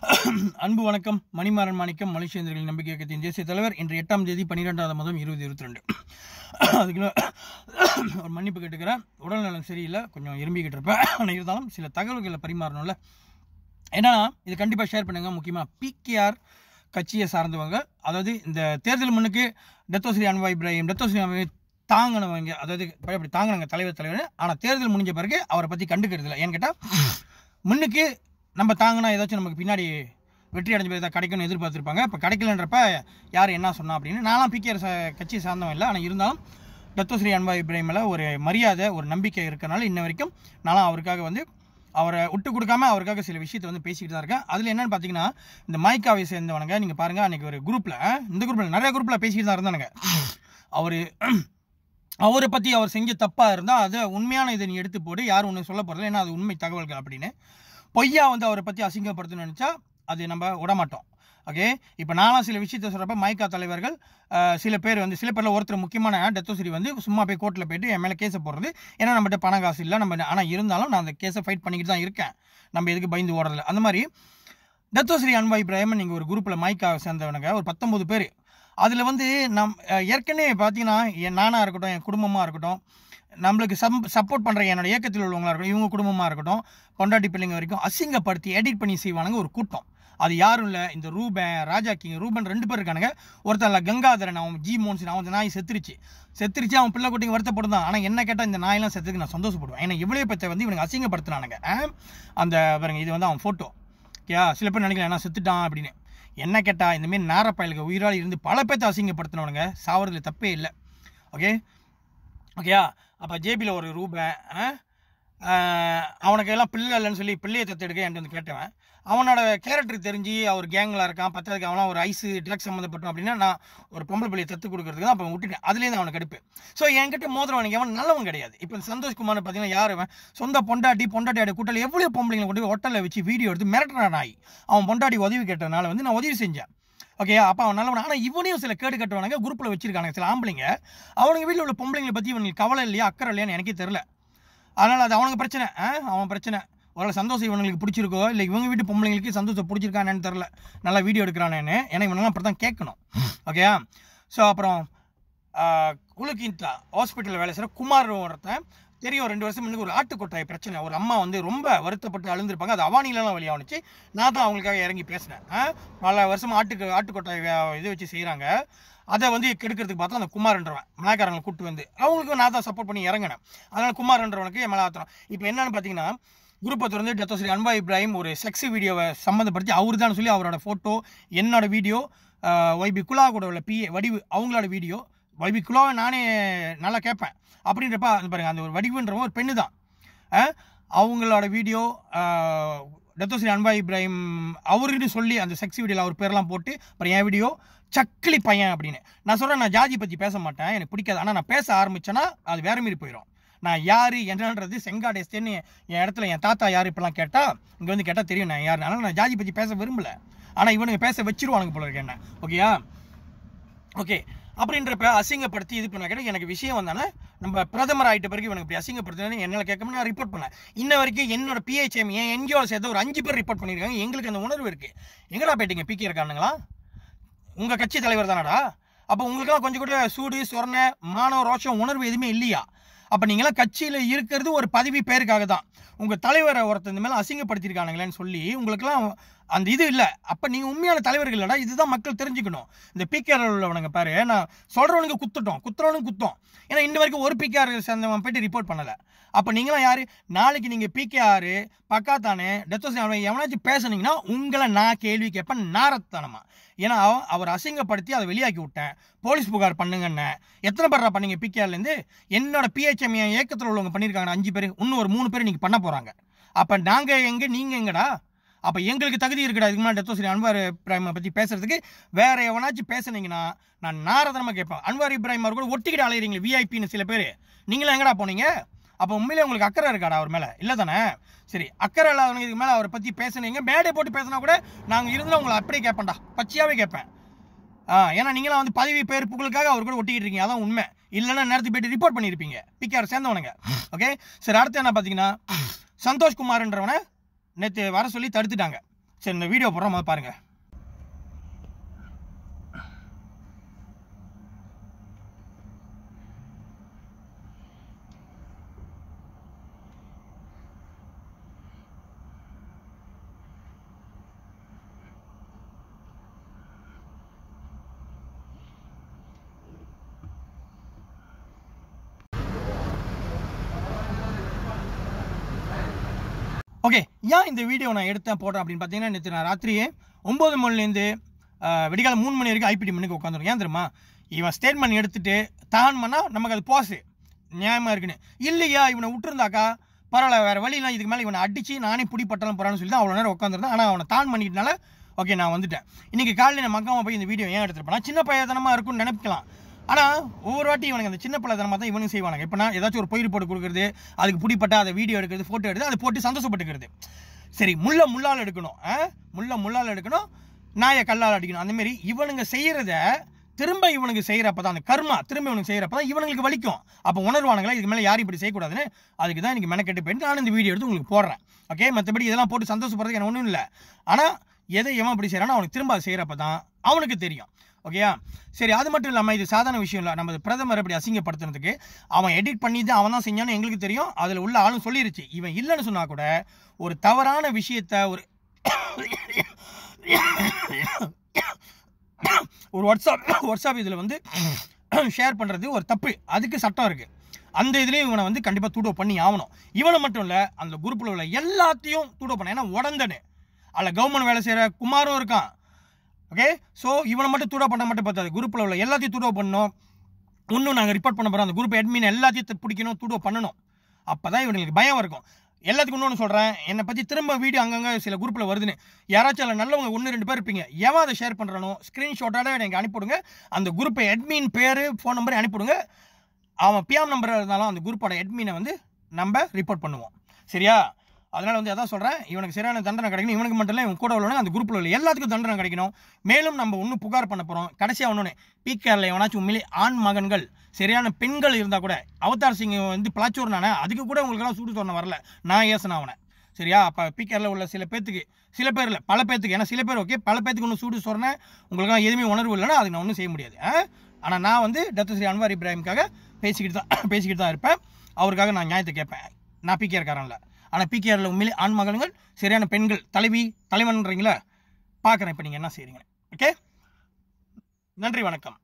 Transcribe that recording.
அன்பு வணக்கம் மணிமாறன் மாணிக்கம் மலேசியர்களின் நம்பிக்கை இயக்கத்தின் தேசிய தலைவர் இன்று எட்டாம் தேதி பன்னிரெண்டாவது மாதம் இருபது இருபத்தி ரெண்டு அதுக்கு ஒரு மன்னிப்பு கேட்டுக்கிறேன் உடல்நலம் சரியில்லை கொஞ்சம் இரும்பிக்கிட்டு இருப்பேன் ஆனால் இருந்தாலும் சில தகவல்களை பரிமாறணும்ல ஏன்னா இது கண்டிப்பாக ஷேர் பண்ணுங்க முக்கியமாக பிகேஆர் கட்சியை சார்ந்தவங்க அதாவது இந்த தேர்தல் முன்னுக்கு டெத்தோஸ்ரீ அன்வா இப்ராஹிம் டெத்தோஸ்ரீ அன்வாய் தாங்கினவங்க அதாவது அப்படி தாங்கினாங்க தலைவர் தலைவர் ஆனால் தேர்தல் முடிஞ்ச பிறகு அவரை பற்றி கண்டுக்கிறது இல்லை ஏன்னு கேட்டால் முன்னுக்கு நம்ம தாங்கினா ஏதாச்சும் நமக்கு பின்னாடி வெற்றி அடைஞ்ச பிறகு கிடைக்கும்னு எதிர்பார்த்துருப்பாங்க இப்போ கிடைக்கலன்றப்ப யார் என்ன சொன்னா அப்படின்னு நான்லாம் பிகேஆர் கட்சியை சார்ந்தவன் இல்லை ஆனால் இருந்தாலும் டத்தோஸ்ரீ அன்வா இப்ராஹிமில் ஒரு மரியாதை ஒரு நம்பிக்கை இருக்கறனால இன்ன வரைக்கும் நான்லாம் அவருக்காக வந்து அவரை விட்டு கொடுக்காம அவருக்காக சில விஷயத்தை வந்து பேசிக்கிட்டு தான் இருக்கேன் அதில் என்னன்னு பார்த்தீங்கன்னா இந்த மைக்காவை சேர்ந்தவனுங்க நீங்கள் பாருங்கள் அன்றைக்கி ஒரு குரூப்பில் இந்த குரூப்பில் நிறைய குரூப்பில் பேசிக்கிட்டு தான் இருந்தானுங்க அவர் அவரை பற்றி அவர் செஞ்ச தப்பாக இருந்தால் அதை உண்மையான இதை நீ எடுத்து போடு யாரும் ஒன்று சொல்ல போகிறதில்ல ஏன்னா அது உண்மை தகவல்கள் அப்படின்னு பொய்யா வந்து அவரை பற்றி அசிங்கப்படுத்தணும்னு நினச்சா அது நம்ம விடமாட்டோம் ஓகே இப்போ நானும் சில விஷயத்த சொல்கிறப்ப மைக்கா தலைவர்கள் அஹ், சில பேர் வந்து சில பேரில் ஒருத்தர் முக்கியமான டெத்தோசிரி வந்து சும்மா போய் கோர்ட்டில் போயிட்டு என் மேலே கேஸை போடுறது ஏன்னா நம்மகிட்ட பணம் காசு இல்லை நம்ம ஆனால் இருந்தாலும் நான் அந்த கேஸை ஃபைட் பண்ணிக்கிட்டு தான் இருக்கேன் நம்ம எதுக்கு பயந்து ஓடுறதில்ல அந்த மாதிரி டெத்தோஸ்ரீ அன்வா இப்ராஹிம் நீங்கள் ஒரு குரூப்பில் மைக்கா சேர்ந்தவனுங்க ஒரு பத்தொம்பது பேர் அதில் வந்து நம் அஹ், ஏற்கனவே பார்த்தீங்கன்னா என் நானாக இருக்கட்டும் என் குடும்பமாக இருக்கட்டும் நம்மளுக்கு சம் சப்போர்ட் பண்ணுற என்னோட இயக்கத்தில் உள்ளவங்களா இருக்கட்டும் இவங்க குடும்பமாக இருக்கட்டும் பொண்டாட்டி பிள்ளைங்க வரைக்கும் அசிங்கப்படுத்தி எடிட் பண்ணி செய்வானுங்க ஒரு கூட்டம் அது யாரும் இல்லை இந்த ரூபன் ராஜா கிங் ரூபன் ரெண்டு பேர் இருக்கானுங்க ஒருத்தன் கங்காதரன் அவன் ஜி மோன்சன் அவன் அந்த நாய் செத்துருச்சு செத்துருச்சு அவன் பிள்ளை குட்டிங்க வருத்தப்படும் தான் ஆனால் என்ன கேட்டால் இந்த நாயெல்லாம் செத்துக்கு நான் சந்தோஷப்படுவேன் ஏன்னா இவ்வளோ பற்றி வந்து இவனுக்கு அசிங்கப்படுத்தினானுங்க ஆ? அந்த பாருங்க இது வந்து அவன் ஃபோட்டோ ஓகேயா சில பேர் நினைக்கலாம் என்ன செத்துட்டான் அப்படின்னு என்ன கேட்டால் இந்தமாரி நாரப்பயலுக்கு உயிராளி இருந்து பல பேர்த்த அசிங்கப்படுத்தினவனுங்க சாவறதுல தப்பே இல்லை ஓகே ஓகேயா அப்போ ஜேபியில் ஒரு ரூபன் ஆ? ஆஹ் அவனுக்கு எல்லாம் பிள்ளை இல்லைன்னு சொல்லி பிள்ளையை தத்தெடுக்க என்கிட்ட வந்து கேட்டவன் அவனோட கேரக்டர் தெரிஞ்சு அவர் கேங்கில் இருக்கான் பத்தாவதுக்கு அவனா ஒரு ஐஸு ட்ரக்ஸ் சம்மந்தப்பட்டோம் அப்படின்னா நான் ஒரு பொம்பளை பிள்ளையை தத்து கொடுக்கறதுக்கு தான் அப்போ விட்டுட்டேன் அதுலேருந்து அவனுக்கு கடுப்பு ஸோ என்கிட்ட மோதிரவனுக்கு அவன் நல்லவன் கிடையாது இப்போ சந்தோஷ்குமார் பார்த்தீங்கன்னா யார் அவன் சொந்த பொண்டாட்டி பொண்டாட்டியோட கூட்டல் எவ்வளோ பொம்பளைங்களை கொண்டு போய் ஹோட்டலில் வச்சு வீடியோ எடுத்து மிரட்டுறான் நாய் அவன் பொண்டாட்டி உதவி கேட்டதுனால வந்து நான் உதவி செஞ்சேன் ஓகே அப்போ அவன் நல்லவன் ஆனால் இவனையும் சில கேடு கட்டுவானுங்க குரூப்பில் வச்சிருக்கானுங்க சில ஆம்பளைங்க அவனுங்க வீட்டில் உள்ள பொம்பளைங்களை பற்றி இவனுக்கு கவலை இல்லையா அக்கறை இல்லையான்னு எனக்கே தெரில அதனால் அது அவனுக்கு பிரச்சனை ஆ அவன் பிரச்சனை ஒரு சந்தோஷம் இவனுங்களுக்கு பிடிச்சிருக்கோ இல்லை இவங்க வீட்டு பொம்பளைங்களுக்கு சந்தோஷம் பிடிச்சிருக்கானேன்னு தெரில நல்லா வீடியோ எடுக்கிறானேன்னு ஏன்னா இவனெல்லாம் அப்படி தான் கேட்கணும் ஓகேயா ஸோ அப்புறம் குலுக்கின்டா ஹாஸ்பிட்டலில் வேலை செய்கிற குமார் ஒருத்தன் தெரியும் ரெண்டு வருஷம் முன்னுக்கு ஒரு ஆட்டுக்கொட்டாய் பிரச்சனை ஒரு அம்மா வந்து ரொம்ப வருத்தப்பட்டு அழுந்திருப்பாங்க அது அவானிலலாம் வெளியாகணுச்சு நான் தான் அவங்களுக்காக இறங்கி பேசினேன் ஆ? பல வருஷம் ஆட்டுக்கு ஆட்டுக்கொட்டாய் வே- இது வச்சு செய்கிறாங்க அதை வந்து கெடுக்கிறதுக்கு பார்த்தா அந்த குமார்ன்றவன் மலைக்காரங்களை கூட்டு வந்து அவங்களுக்கும் நான் தான் சப்போர்ட் பண்ணி இறங்கினேன் அதனால் குமார்ன்றவனுக்கு என் மேலே ஆத்திரம் இப்போ என்னன்னு பார்த்தீங்கன்னா குரூப்பை திறந்து டெத்தோஸ்ரீ அன்பா இப்ராஹிம் ஒரு செக்ஸ் வீடியோவை சம்மந்தப்படுத்தி அவர் தான் சொல்லி அவரோட ஃபோட்டோ என்னோட வீடியோ ஒய்பி குலா கூட உள்ள பி வடிவு அவங்களோட வீடியோ வைபி குலாவை நானே நல்லா கேட்பேன் அப்படின்றப்ப அது பாருங்க அந்த ஒரு வடிவுன்றவன் ஒரு பெண்ணு தான் அஹ், அவங்களோட வீடியோ டத்தோஸ்ரீ அன்பா இப்ராஹிம் அவருன்னு சொல்லி அந்த செக்ஸ் வீடியோவில் அவர் பேர்லாம் போட்டு அப்புறம் என் வீடியோ சக்கிலி பையன் அப்படின்னு நான் சொல்கிறேன் நான் ஜாதி பற்றி பேச மாட்டேன் எனக்கு பிடிக்காது ஆனால் நான் பேச ஆரம்பிச்சேன்னா அது வேற மாரி போயிடும் நான் யார் என்னன்றது செங்காடு எஸ்டேன்னு என் இடத்துல என் தாத்தா யார் இப்பெல்லாம் கேட்டால் இங்கே வந்து கேட்டால் தெரியும் நான் யார் அதனால் நான் ஜாதி பற்றி பேச விரும்பல ஆனால் இவனுங்க பேச வச்சிருவானுங்க போல இருக்கு என்ன ஓகேயா ஓகே அப்படின்றப்ப அசிங்கப்படுத்தி இது பண்ண கேட்டால் எனக்கு விஷயம் வந்தானே நம்ம பிரதமர் ஆகிட்ட பிறகு இவனுக்கு இப்படி அசிங்கப்படுத்துன்னு என்னால் கேட்காம நான் ரிப்போர்ட் பண்ணேன் இன்ன வரைக்கும் என்னோட பிஹெச்எம் என் என்ஜிஓவில் சேர்த்து ஒரு அஞ்சு பேர் ரிப்போர்ட் பண்ணியிருக்காங்க எங்களுக்கு அந்த உணர்வு இருக்குது எங்கடா போயிட்டீங்க பிகே இருக்கானுங்களா உங்கள் கட்சி தலைவர் தானடா அப்போ உங்களுக்கெல்லாம் கொஞ்சம் கூட சூடு சொரணை மானவ ரோஷம் உணர்வு எதுவுமே இல்லையா அப்போ நீங்களாம் கட்சியில் இருக்கிறது ஒரு பதவி பேருக்காக தான் உங்கள் தலைவரை ஒருத்தர் இந்த மேலே அசிங்கப்படுத்தியிருக்கானுங்களேன்னு சொல்லி உங்களுக்கெல்லாம் அந்த இது இல்லை அப்போ நீங்கள் உண்மையான தலைவர்கள் இல்லைடா இதுதான் மக்கள் தெரிஞ்சுக்கணும் இந்த பிகேஆர் உள்ளவனுங்க பாரு நான் சொல்கிறவனுக்கு குத்துட்டோம் குத்துறவனுக்கு குத்தம் ஏன்னா இன்ன வரைக்கும் ஒரு பிகேஆர் சேர்ந்தவன் போயிட்டு ரிப்போர்ட் பண்ணலை அப்போ நீங்களாம் யார் நாளைக்கு நீங்கள் பிகேஆர் பக்காத்தானே டெத்தோஸ் எவனாச்சும் பேசுனீங்கன்னா உங்களை நான் கேள்வி கேட்பேன் நாரத்தனமா ஏன்னா அவ- அவர் அசிங்கப்படுத்தி அதை வெளியாக்கி விட்டேன் போலீஸ் புகார் பண்ணுங்கன்னு எத்தனை பேர்ரா பண்ணீங்க பிகேஆர்லேருந்து என்னோட பிஹெச்எம் என் இயக்கத்தில் உள்ளவங்க பண்ணியிருக்காங்க அஞ்சு பேர் இன்னும் ஒரு மூணு பேர் நீங்கள் பண்ண போகிறாங்க அப்போ நாங்கள் எங்கே நீங்கள் எங்கடா அப்போ எங்களுக்கு தகுதி இருக்குடா இதுக்கு முன்னாடி டெத்தோஸ்ரீ அன்வார் இப்ராஹிமை பற்றி பேசுறதுக்கு வேற எவனாச்சும் பேசுனீங்கன்னா நான் நாரதனமாக கேட்பேன் அன்வார் இப்ராஹிம் அவர் கூட ஒட்டிக்கிட்டு அலையிறீங்களே விஐபின்னு சில பேர் நீங்களும் எங்கடா போனீங்க அப்போ உண்மையிலே உங்களுக்கு அக்கறை இருக்காடா அவர் மேலே இல்லை தானே சரி அக்கறை இல்லாதவங்க இதுக்கு மேலே அவரை பற்றி பேசுனீங்க மேடை போட்டு பேசினா கூட நாங்கள் இருந்தால் உங்களை அப்படியே கேட்பேன்டா பச்சையாகவே கேட்பேன் ஆ ஏன்னா நீங்களாம் வந்து பதவி பேர் புகழுக்காக அவர் கூட ஒட்டிக்கிட்டு இருக்கீங்க அதான் உண்மை இல்லைன்னா நேரத்துக்கு போயிட்டு ரிப்போர்ட் பண்ணியிருப்பீங்க பிகேஆர் சேர்ந்தவனுங்க ஓகே சரி அடுத்து என்ன பார்த்தீங்கன்னா சந்தோஷ் குமார்ன்றவனை நேற்று வர சொல்லி தடுத்துட்டாங்க சரி இந்த வீடியோ போடுறோம் முதல்ல பாருங்க ஓகே ஏன் இந்த வீடியோ நான் எடுத்தேன் போடுறேன் அப்படின்னு பார்த்தீங்கன்னா நேற்று நான் ராத்திரியே ஒம்பது மணிலேருந்து விடிகாலம் மூணு மணி வரைக்கும் ஐபிடி மணிக்கு உட்காந்துரும் ஏன் தெரியுமா இவன் ஸ்டேட்மெண்ட் எடுத்துட்டு தான் பண்ணால் நமக்கு அது போஸு நியாயமாக இருக்குன்னு இல்லையா இவனை விட்டுருந்தாக்கா பரவாயில்ல வேறு வழியெல்லாம் இதுக்கு மேலே இவனை அடித்து நானே பிடி பட்டலாம் போகிறான்னு சொல்லி தான் அவ்வளோ நேரம் உட்காந்துருந்தேன் ஆனால் அவனை தான் பண்ணிட்டனால ஓகே நான் வந்துட்டேன் இன்றைக்கி காலையில் நான் மக்காம போய் இந்த வீடியோ ஏன் எடுத்துருப்பேன் சின்ன பையத்தனமாக இருக்கும்னு நினைக்கலாம் ஆனால் ஒவ்வொரு வாட்டி இவனுக்கு அந்த சின்ன பிள்ளைத்தனமாக தான் இவனும் செய்வானுங்க இப்போ நான் ஏதாச்சும் ஒரு பொயிர் போட்டு கொடுக்குறது அதுக்கு பிடிப்பட்டா அதை வீடியோ எடுக்கிறது ஃபோட்டோ எடுத்து அதை போட்டு சந்தோஷப்பட்டுக்கிறது சரி முள்ள முள்ளால் எடுக்கணும் ஆ? முள்ள முள்ளால் எடுக்கணும் நாயை கல்லால் அடிக்கணும் அந்த மாதிரி இவனுங்க செய்கிறத திரும்ப இவனுக்கு செய்கிறப்ப தான் அந்த கர்மா திரும்ப இவனுக்கு செய்கிறப்ப தான் இவனுங்களுக்கு வலிக்கும் அப்போ உணர்வானுங்களா இதுக்கு மேலே யாரும் இப்படி செய்யக்கூடாதுன்னு அதுக்கு தான் இன்றைக்கி மெனக்கெட்டு போயிட்டு நான் இந்த வீடியோ எடுத்து உங்களுக்கு போடுறேன் ஓகே மற்றபடி இதெல்லாம் போட்டு சந்தோஷப்படுறதுக்கு எனக்கு ஒன்றும் இல்லை ஆனால் எதை எவன் இப்படி செய்கிறானோ அவனுக்கு திரும்ப அதை செய்கிறப்ப தான் அவனுக்கு தெரியும் ஓகேயா சரி அது மட்டும் இல்லாமல் இது சாதாரண விஷயம் இல்லை நம்ம பிரதமர் இப்படி அசிங்கப்படுத்துறதுக்கு அவன் எடிட் பண்ணி தான் அவன் தான் செஞ்சான்னு எங்களுக்கு தெரியும் அதில் உள்ள ஆளும் சொல்லிருச்சு இவன் இல்லைன்னு சொன்னா கூட ஒரு தவறான விஷயத்த ஒரு ஒரு வாட்ஸ்அப் வாட்ஸ்அப் இதில் வந்து ஷேர் பண்ணுறது ஒரு தப்பு அதுக்கு சட்டம் இருக்குது அந்த இதுலேயும் இவனை வந்து கண்டிப்பாக தூடோ பண்ணி ஆகணும் இவனை மட்டும் இல்லை அந்த குரூப்பில் உள்ள எல்லாத்தையும் தூடோ பண்ண ஏன்னா உடந்தனு அதில் கவர்மெண்ட் வேலை செய்கிற குமாரும் இருக்கான் ஓகே ஸோ இவனை மட்டும் தூடோ பண்ண மட்டும் பார்த்தாது குரூப்பில் உள்ள எல்லாத்தையும் தூடோ பண்ணணும் இன்னும் நாங்கள் ரிப்போர்ட் பண்ண போகிறோம் அந்த குரூப் அட்மின் எல்லாத்தையும் தி- பிடிக்கணும் தூடோ பண்ணணும் அப்போ தான் இவங்களுக்கு பயம் இருக்கும் எல்லாத்துக்கும் இன்னொன்று சொல்கிறேன் என்னை பற்றி திரும்ப வீடியோ அங்கங்கே சில குரூப்பில் வருதுன்னு யாராச்சும் அதில் நல்லவங்க ஒன்று ரெண்டு பேர் இருப்பீங்க எவன் அதை ஷேர் பண்ணுறானோ ஸ்க்ரீன்ஷாட்டோட எனக்கு அனுப்பிவிடுங்க அந்த குரூப்பை அட்மின் பேர் ஃபோன் நம்பர் அனுப்பிவிடுங்க அவன் பிஎம் நம்பராக இருந்தாலும் அந்த குரூப்போட அட்மினை வந்து நம்ம ரிப்போர்ட் பண்ணுவோம் சரியா அதனால் வந்து அதான் சொல்கிறேன் இவனுக்கு சரியான தண்டனை கிடைக்கணும் இவனுக்கு மட்டும் இல்லை இவன் கூட உள்ளவங்க அந்த குரூப்பில் உள்ள எல்லாத்துக்கும் தண்டனை கிடைக்கணும் மேலும் நம்ம இன்னும் புகார் பண்ண போகிறோம் கடைசியாக ஒன்று பீக்கரில் எவனாச்சும் உண்மையிலே ஆண் மகன்கள் சரியான பெண்கள் இருந்தால் கூட அவதார் சிங் வந்து பிளாச்சூர் நானே அதுக்கு கூட உங்களுக்கெல்லாம் சூடு சொன்ன வரல நான் ஏசன அவனை சரியா அப்போ பீக்கரில் உள்ள சில பேத்துக்கு சில பேர் இல்லை பல பேத்துக்கு ஏன்னா சில பேர் ஓகே பல பேத்துக்கு ஒன்றும் சூடு சொன்னேன் உங்களுக்கெல்லாம் எதுவுமே உணர்வு இல்லைன்னா அதுக்கு நான் ஒன்றும் செய்ய முடியாது ஆனால் நான் வந்து டத்து ஸ்ரீ அன்வார் இப்ராஹிம்காக பேசிக்கிட்டு தான் பேசிக்கிட்டு தான் இருப்பேன் அவருக்காக நான் நியாயத்தை கேட்பேன் நான் பிகேஆர்காரன்ல ஆனால் பிகேஆரில் உண்மையிலே ஆண் மகன்கள் சரியான பெண்கள் தலைவி தலைவன்றீங்களா பார்க்குறேன் இப்போ நீங்கள் என்ன செய்கிறீங்க ஓகே நன்றி வணக்கம்